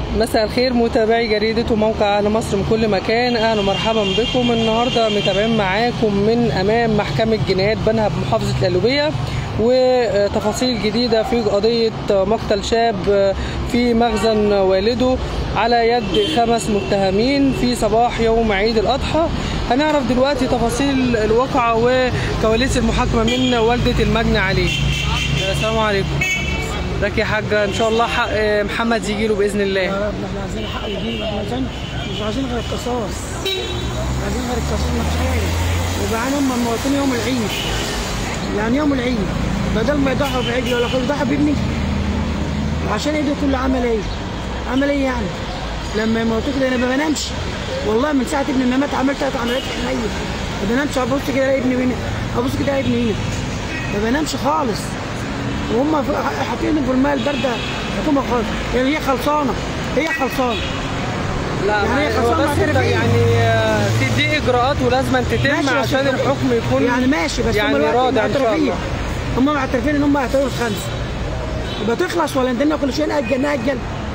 مساء الخير متابعي جريدة وموقع أهل مصر من كل مكان أهلا ومرحبا بكم النهاردة متابعين معاكم من أمام محكمة جنايات بنها بمحافظة القلوبية وتفاصيل جديدة في قضية مقتل شاب في مخزن والده على يد خمس متهمين في صباح يوم عيد الأضحى هنعرف دلوقتي تفاصيل الواقعة وكواليس المحاكمة من والدة المجني عليه السلام عليكم ازيك يا حاجة ان شاء الله حق محمد يجي له باذن الله يا رب احنا عايزين حق يجيب احنا عايزين مش عايزين غير القصاص مش عايزين غير القصاص ما فيش حاجه وبعدين هم موتين يوم العيد يعني يوم العيد بدل ما يضحوا بعيد ولا كل ضحوا بابني عشان ايده كله عمل ايه؟ عمل ايه يعني؟ لما يموتوا كده انا ما بنامش والله من ساعه ابني ما مات عملت ثلاث عمليات في عينيا ما بنامش ابص كده الاقي ابني هنا ابص كده الاقي ابني هنا ما بنامش خالص وهم حاطينه في الماء البارده حكومه خالص يعني هي خلصانه هي خلصانه لا يعني هي هو خلصانة بس معترفين. يعني آه، في دي اجراءات ولازم تتم ماشي بس عشان هم- الحكم يكون يعني ماشي بس يعني هم دلوقتي رادع ان شاء معترفين الله هم معترفين ان هم هيعتبروا الخمسه يبقى تخلص ولا ندنا كل شيء نأجل نأجل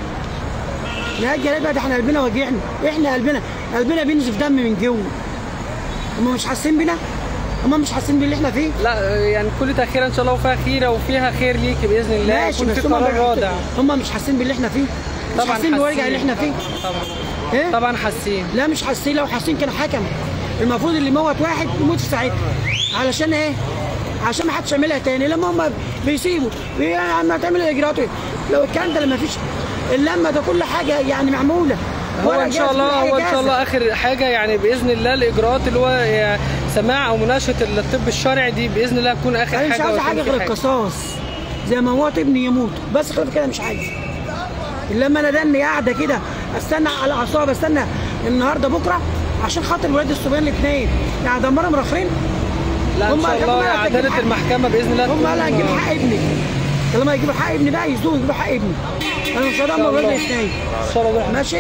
نأجل ايه بقى ده احنا قلبنا واجعنا احنا قلبنا قلبنا بينزف دم من جوه هم مش حاسين بينا هم مش حاسين باللي احنا فيه لا آه، يعني كل تاخير ان شاء الله وفيها خيره وفيها خير ليك باذن الله ماشي يكون في بس هم قرار رادع هم مش حاسين باللي احنا فيه مش طبعا حاسين بالوجع حاسين. اللي احنا فيه طبعا ايه طبعا حاسين لا مش حاسين لو حاسين كان حكم المفروض اللي موت واحد يموت في ساعتها علشان ايه؟ عشان ما حدش يعملها تاني لما هم بيسيبوا يا عم هتعمل الاجراءات إيه؟ لو الكلام ده لما فيش اللمه ده كل حاجه يعني معموله هو ورق ان شاء جاهز، كل الله حاجة هو ان شاء جاهزة. الله اخر حاجه يعني باذن الله الاجراءات اللي هو آه، سماع او مناقشه الطب الشرعي دي باذن الله تكون اخر انا مش حاجه عاوز ويكون حاجه في غير القصاص زي ما موت ابني يموت بس غير كده مش عايز لما انا دني قاعده كده استنى على اعصابي استنى النهارده بكره عشان خاطر الولاد الصبيان الاثنين يعني دمرهم رخرين لا ان هم شاء هيجيبوا الله لك عداله الحق. المحكمه باذن الله هم تكون- قالوا هنجيب حق ابني لما يجيبوا حق ابني بقى يزدوا يجيبوا حق ابني انا مش هدمر الولاد الله. الاثنين ان شاء الله ماشي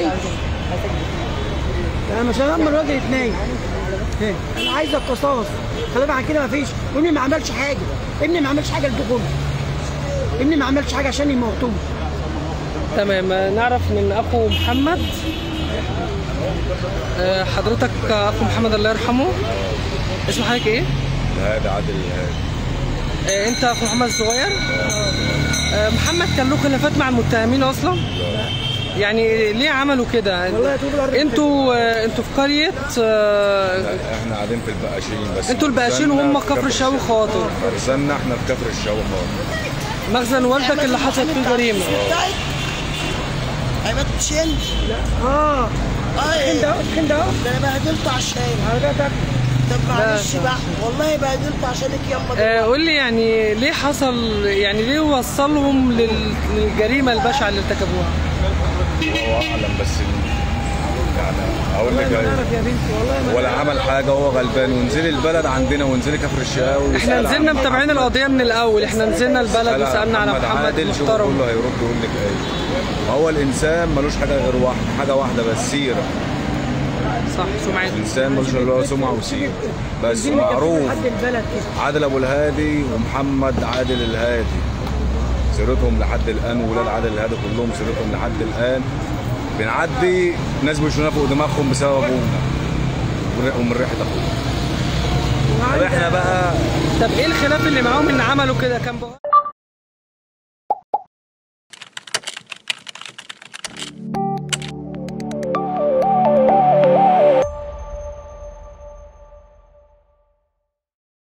انا مش هدمر الولاد الاثنين إيه، انا عايز القصاص خلي عن كده مفيش ابني ما عملش حاجه ابني ما عملش حاجه لدخول ابني ما عملش حاجه عشان يموتوه تمام نعرف من اخو محمد آه، حضرتك اخو محمد الله يرحمه اسم حضرتك ايه؟ هذا عادل الهادي آه، انت اخو محمد الصغير؟ آه، محمد كان له خلافات مع المتهمين اصلا؟ يعني ليه عملوا كده؟ والله طول الأرض انتوا آه، انتوا في قريه آه، احنا قاعدين في البقاشين بس انتوا البقاشين مخزننا وهم في كفر الشاوي خاطر مخزننا احنا في كفر الشاوي خاطر مخزن والدك اللي حصل فيه جريمه عماد حسين اه الحين ده اه اهو الحين ده اهو ده انا بهدلته على الشارع حضرتك طب معلش بقى والله بهدلته عشانك يما آه، قول لي يعني ليه حصل يعني ليه وصلهم لل- للجريمه البشعه اللي ارتكبوها؟ الله اعلم بس يعني اقول لك والله ما إيه، نعرف يا بنتي والله ما ولا عمل حاجه هو غلبان ونزل البلد عندنا ونزل كفر الشاوي احنا وسأل نزلنا عن- متابعين القضيه من الاول احنا نزلنا البلد سأل عن وسالنا على محمد عادل شوف محترم كله هيرد يقول لك ايه هو الانسان ملوش حاجه غير واحد حاجه واحده بس سيره صح سمعت الانسان ملوش غير هو سمعه وسيره بس دي اللي كانت معروف لحد البلد كده عادل ابو الهادي ومحمد عادل الهادي سيرتهم لحد الان ولاد عادل الهادي كلهم سيرتهم لحد الان بنعدي ناس بيشوفونا فوق دماغهم بسبب ابونا ومن ريحه ابونا طب احنا بقى طب ايه الخلاف اللي معاهم ان عملوا كده كان بغ...